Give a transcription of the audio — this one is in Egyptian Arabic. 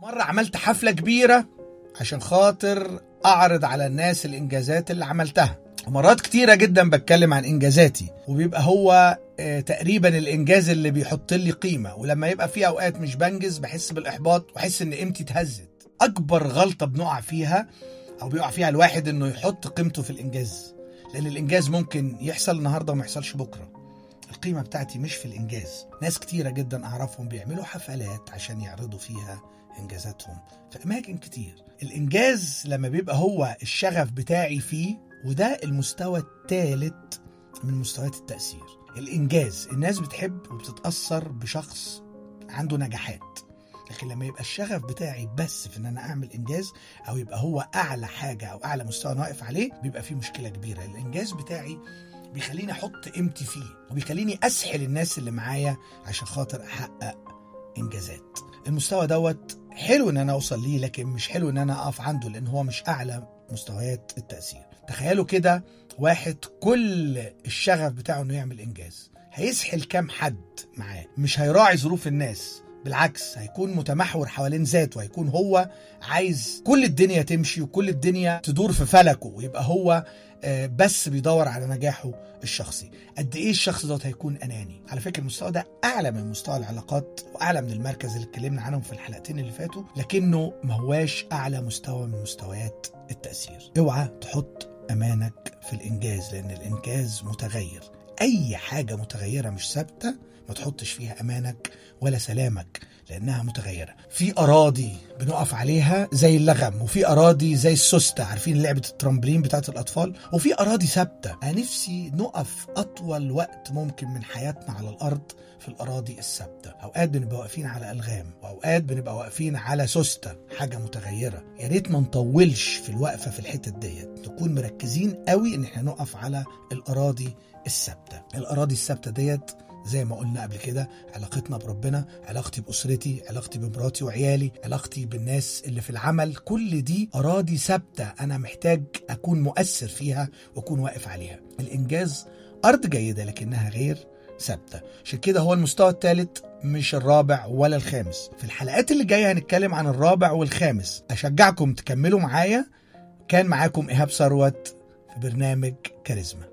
مرة عملت حفلة كبيرة عشان خاطر أعرض على الناس الإنجازات اللي عملتها ومرات كتيرة جدا بتكلم عن إنجازاتي وبيبقى هو آه، تقريبا الإنجاز اللي بيحط لي قيمة ولما يبقى في أوقات مش بنجز بحس بالإحباط وأحس إن قيمتي اتهزت أكبر غلطة بنقع فيها أو بيقع فيها الواحد إنه يحط قيمته في الإنجاز لأن الإنجاز ممكن يحصل النهاردة وما يحصلش بكرة القيمة بتاعتي مش في الإنجاز ناس كتيرة جدا أعرفهم بيعملوا حفلات عشان يعرضوا فيها إنجازاتهم في أماكن كتير الإنجاز لما بيبقى هو الشغف بتاعي فيه وده المستوى الثالث من مستويات التأثير الإنجاز الناس بتحب وبتتأثر بشخص عنده نجاحات لكن لما يبقى الشغف بتاعي بس في ان انا اعمل انجاز او يبقى هو اعلى حاجه او اعلى مستوى انا واقف عليه بيبقى فيه مشكله كبيره الانجاز بتاعي بيخليني احط قيمتي فيه وبيخليني اسحل الناس اللي معايا عشان خاطر احقق انجازات المستوى دوت حلو ان انا اوصل ليه لكن مش حلو ان انا اقف عنده لان هو مش اعلى مستويات التاثير تخيلوا كده واحد كل الشغف بتاعه انه يعمل انجاز هيسحل كام حد معاه مش هيراعي ظروف الناس بالعكس هيكون متمحور حوالين ذاته هيكون هو عايز كل الدنيا تمشي وكل الدنيا تدور في فلكه ويبقى هو آه، بس بيدور على نجاحه الشخصي قد ايه الشخص دوت هيكون اناني على فكره المستوى ده اعلى من مستوى العلاقات واعلى من المركز اللي اتكلمنا عنهم في الحلقتين اللي فاتوا لكنه ما هواش اعلى مستوى من مستويات التاثير اوعى تحط امانك في الانجاز لان الانجاز متغير اي حاجه متغيره مش ثابته ما تحطش فيها امانك ولا سلامك لانها متغيره في اراضي بنقف عليها زي اللغم وفي اراضي زي السوسته عارفين لعبه الترامبلين بتاعت الاطفال وفي اراضي ثابته انا نفسي نقف اطول وقت ممكن من حياتنا على الارض في الاراضي الثابته اوقات بنبقى واقفين على الغام واوقات بنبقى واقفين على سوسته حاجه متغيره يا ريت ما نطولش في الوقفه في الحتت ديت نكون مركزين قوي ان احنا نقف على الاراضي الثابته الاراضي الثابته ديت زي ما قلنا قبل كده علاقتنا بربنا علاقتي بأسرتي علاقتي بمراتي وعيالي علاقتي بالناس اللي في العمل كل دي أراضي ثابتة أنا محتاج أكون مؤثر فيها وأكون واقف عليها الإنجاز أرض جيدة لكنها غير ثابتة عشان كده هو المستوى الثالث مش الرابع ولا الخامس في الحلقات اللي جاية هنتكلم عن الرابع والخامس أشجعكم تكملوا معايا كان معاكم إيهاب ثروت في برنامج كاريزما